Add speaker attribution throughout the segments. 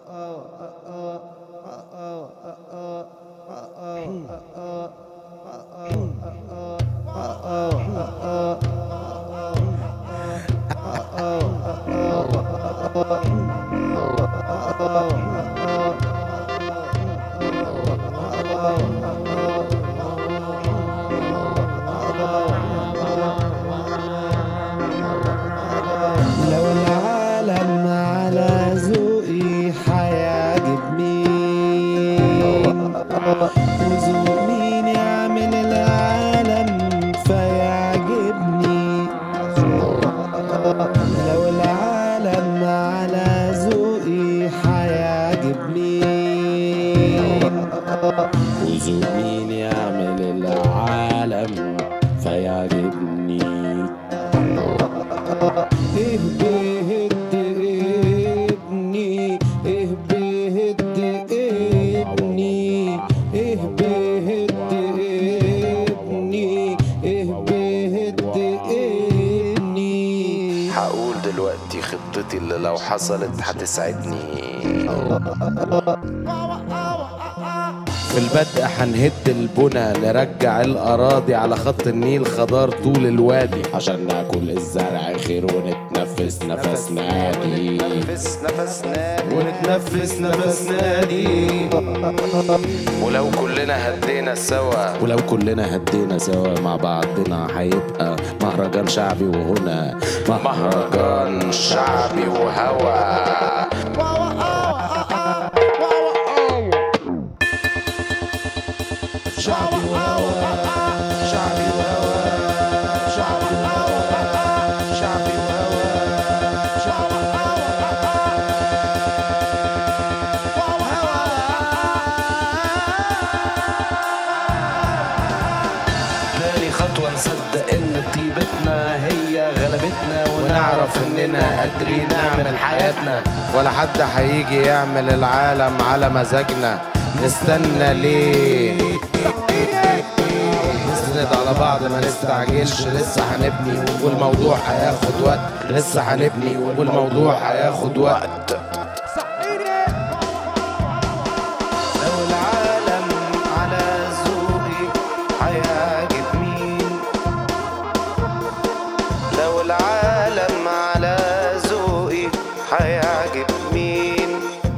Speaker 1: لو العالم على ذوقي حيعجب مين وذوق مين يعمل العالم فيعجبني لو العالم على ذوقي حيعجب مين وذوق مين يعمل العالم فيعجبني ايه بهد ابني ايه بهد ابني ايه بهد ابني ايه بهد ابني
Speaker 2: هقول دلوقتي خطتي اللي لو حصلت هتسعدني
Speaker 3: في البدء هنهد البنى نرجع الأراضي على خط النيل خضار طول الوادي
Speaker 1: عشان ناكل الزرع خير ونتنفس نفس نادي
Speaker 2: نفس نفس نادي
Speaker 3: ونتنفس نفس نادي
Speaker 2: ولو كلنا هدينا سوا
Speaker 1: ولو كلنا هدينا سوا مع بعضنا هيبقى مهرجان شعبي وغنى
Speaker 2: مهرجان شعبي وهوى
Speaker 1: شعبي وهوى شعبي وهوى شعبي وهوى شعبي وهوى شعبي
Speaker 2: تاني خطوة نصدق إن طيبتنا هي غلبتنا ونعرف إننا قادرين نعمل حياتنا
Speaker 3: ولا حد هيجي يعمل العالم على مزاجنا نستنى ليه نسند على بعض ما نستعجلش لسه هنبني والموضوع هياخد وقت لسه هنبني والموضوع هياخد وقت
Speaker 2: لو العالم على ذوقي هيعجب مين لو العالم على ذوقي هيعجب مين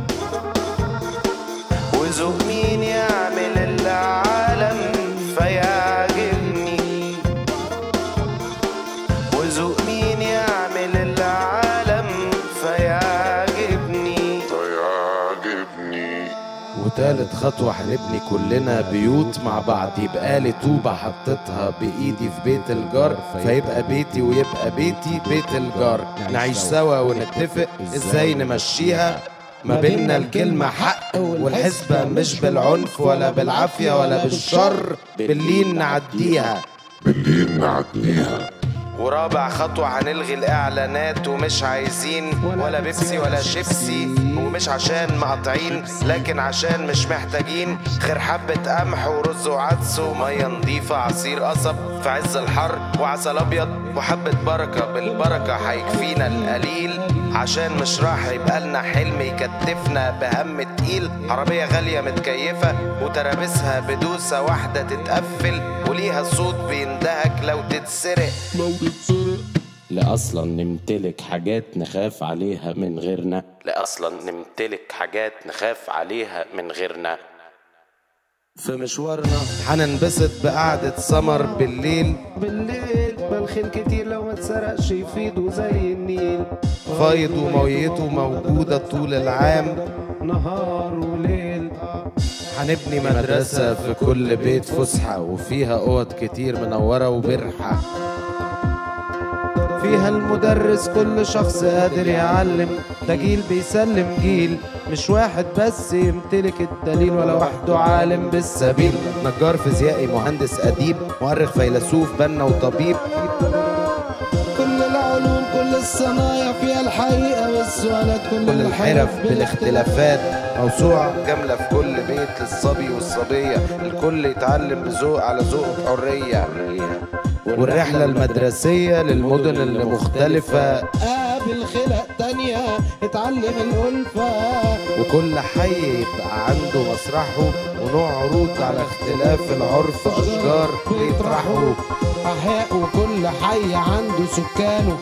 Speaker 2: وذوق مين يعمل العالم فيعجبني وذوق مين يعمل العالم فيعجبني فيعجبني
Speaker 3: وتالت خطوة هنبني كلنا بيوت مع بعض يبقى لي طوبة حطيتها بإيدي في بيت الجار فيبقى بيتي ويبقى بيتي بيت الجار نعيش سوا ونتفق ازاي نمشيها ما بيننا الكلمة حق والحسبة مش بالعنف ولا بالعافية ولا بالشر باللين نعديها
Speaker 2: ورابع خطوة هنلغي الإعلانات ومش عايزين ولا بيبسي ولا شيبسي ومش عشان مقاطعين لكن عشان مش محتاجين غير حبة قمح ورز وعدس ومية نضيفة عصير قصب في عز الحر وعسل أبيض وحبة بركة بالبركة هيكفينا القليل عشان مش راح يبقى لنا حلم يكتفنا بهم تقيل عربية غالية متكيفة وترابيسها بدوسة واحدة تتقفل وليها صوت بيندهك لو تتسرق
Speaker 1: لا اصلا نمتلك حاجات نخاف عليها من غيرنا
Speaker 2: لا اصلا نمتلك حاجات نخاف عليها من غيرنا
Speaker 3: في مشوارنا هننبسط بقعدة سمر بالليل
Speaker 1: بالليل بلخين كتير لو ما اتسرقش يفيدوا زي النيل
Speaker 3: فايض وميته موجودة طول العام
Speaker 1: نهار وليل
Speaker 3: هنبني مدرسة في كل بيت فسحة وفيها أوض كتير منورة وبرحة فيها المدرس كل شخص قادر يعلم ده جيل بيسلم جيل مش واحد بس يمتلك الدليل ولا وحده عالم بالسبيل نجار فيزيائي مهندس أديب مؤرخ فيلسوف بنا وطبيب
Speaker 1: كل العلوم كل الصنايع فيها الحقيقة والسؤالات كل,
Speaker 3: كل الحرف بالاختلافات موسوعة كاملة في كل بيت للصبي والصبية الكل يتعلم بذوق على ذوق بحرية والرحلة المدرسية للمدن اللي مختلفة
Speaker 1: قابل خلق تانية اتعلم الألفة
Speaker 3: وكل حي يبقى عنده مسرحه ونوع عروض على اختلاف العرف أشجار بيطرحوا
Speaker 1: أحياء وكل حي عنده سكانه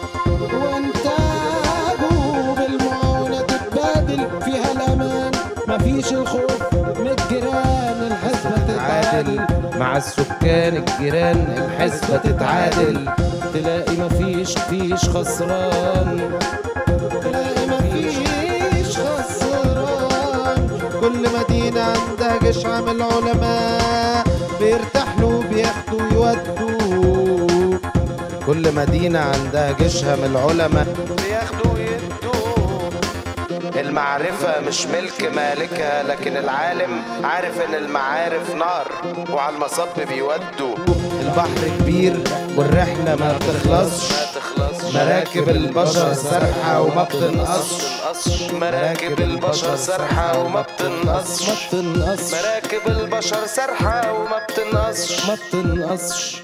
Speaker 1: وانتاجه بالمعاونة تتبادل فيها الأمان مفيش الخوف من الجيران الحسبة
Speaker 3: عادل
Speaker 1: تتعادل
Speaker 3: مع السكان الجيران الحسبة تتعادل
Speaker 1: تلاقي مفيش فيش خسران تلاقي مفيش خسران
Speaker 4: كل مدينة عندها جيش عامل علماء بيرتاح له بياخدوا يودوا
Speaker 3: كل مدينة عندها جيشها من العلماء
Speaker 2: بياخدوا يدوا المعرفة مش ملك مالكها لكن العالم عارف ان المعارف نار وعلى المصب بيودوا
Speaker 3: البحر كبير والرحلة ما بتخلصش
Speaker 2: ما تخلصش
Speaker 3: مراكب البشر سرحة وما بتنقصش
Speaker 2: بتنقصش مراكب البشر سرحة وما بتنقصش
Speaker 1: ما بتنقصش
Speaker 2: مراكب البشر سرحة وما بتنقصش
Speaker 1: ما بتنقصش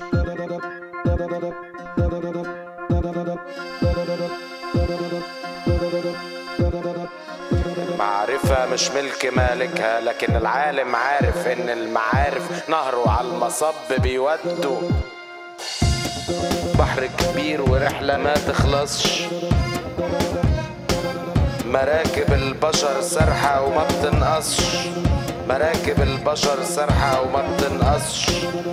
Speaker 2: معرفة مش ملك مالكها لكن العالم عارف ان المعارف نهره على المصب بيودوا بحر كبير ورحلة ما تخلصش مراكب البشر سرحة وما بتنقصش مراكب البشر سرحة وما بتنقصش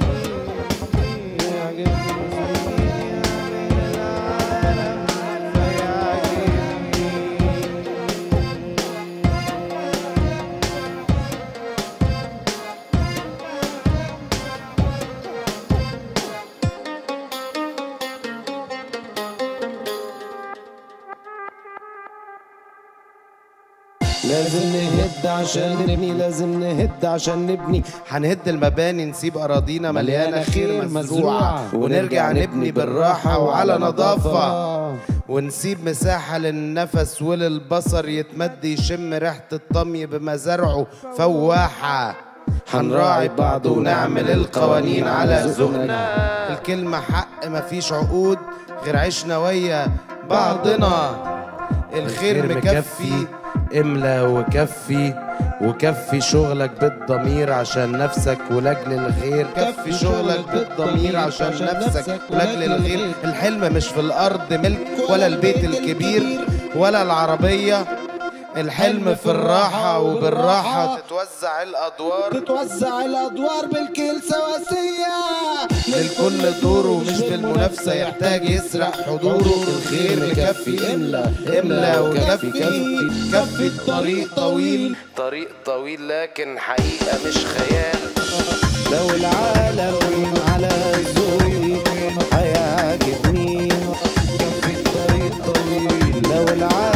Speaker 1: لازم نهد عشان نبني لازم نهد عشان نبني
Speaker 3: هنهد المباني نسيب أراضينا مليانة خير مزروعة ونرجع نبني بالراحة وعلى نظافة ونسيب مساحة للنفس وللبصر يتمد يشم ريحة الطمي بمزارعه فواحة هنراعي بعض ونعمل القوانين على ذوقنا الكلمة حق مفيش عقود غير عشنا ويا بعضنا الخير مكفي املى وكفي وكفي شغلك بالضمير عشان نفسك ولاجل الغير كفي شغلك بالضمير عشان نفسك ولاجل الغير الحلم مش في الارض ملك ولا البيت الكبير ولا العربية الحلم في الراحة وبالراحة
Speaker 2: تتوزع الأدوار
Speaker 1: تتوزع الأدوار بالكيل سواسية
Speaker 3: للكل دوره مش بالمنافسة يحتاج يسرق حضوره الخير مكفي املى املى وكفي كفي كفي الطريق طويل
Speaker 2: طريق طويل لكن حقيقة مش خيال
Speaker 1: لو العالم على ذوقي هيعجبني كفي الطريق طويل لو العالم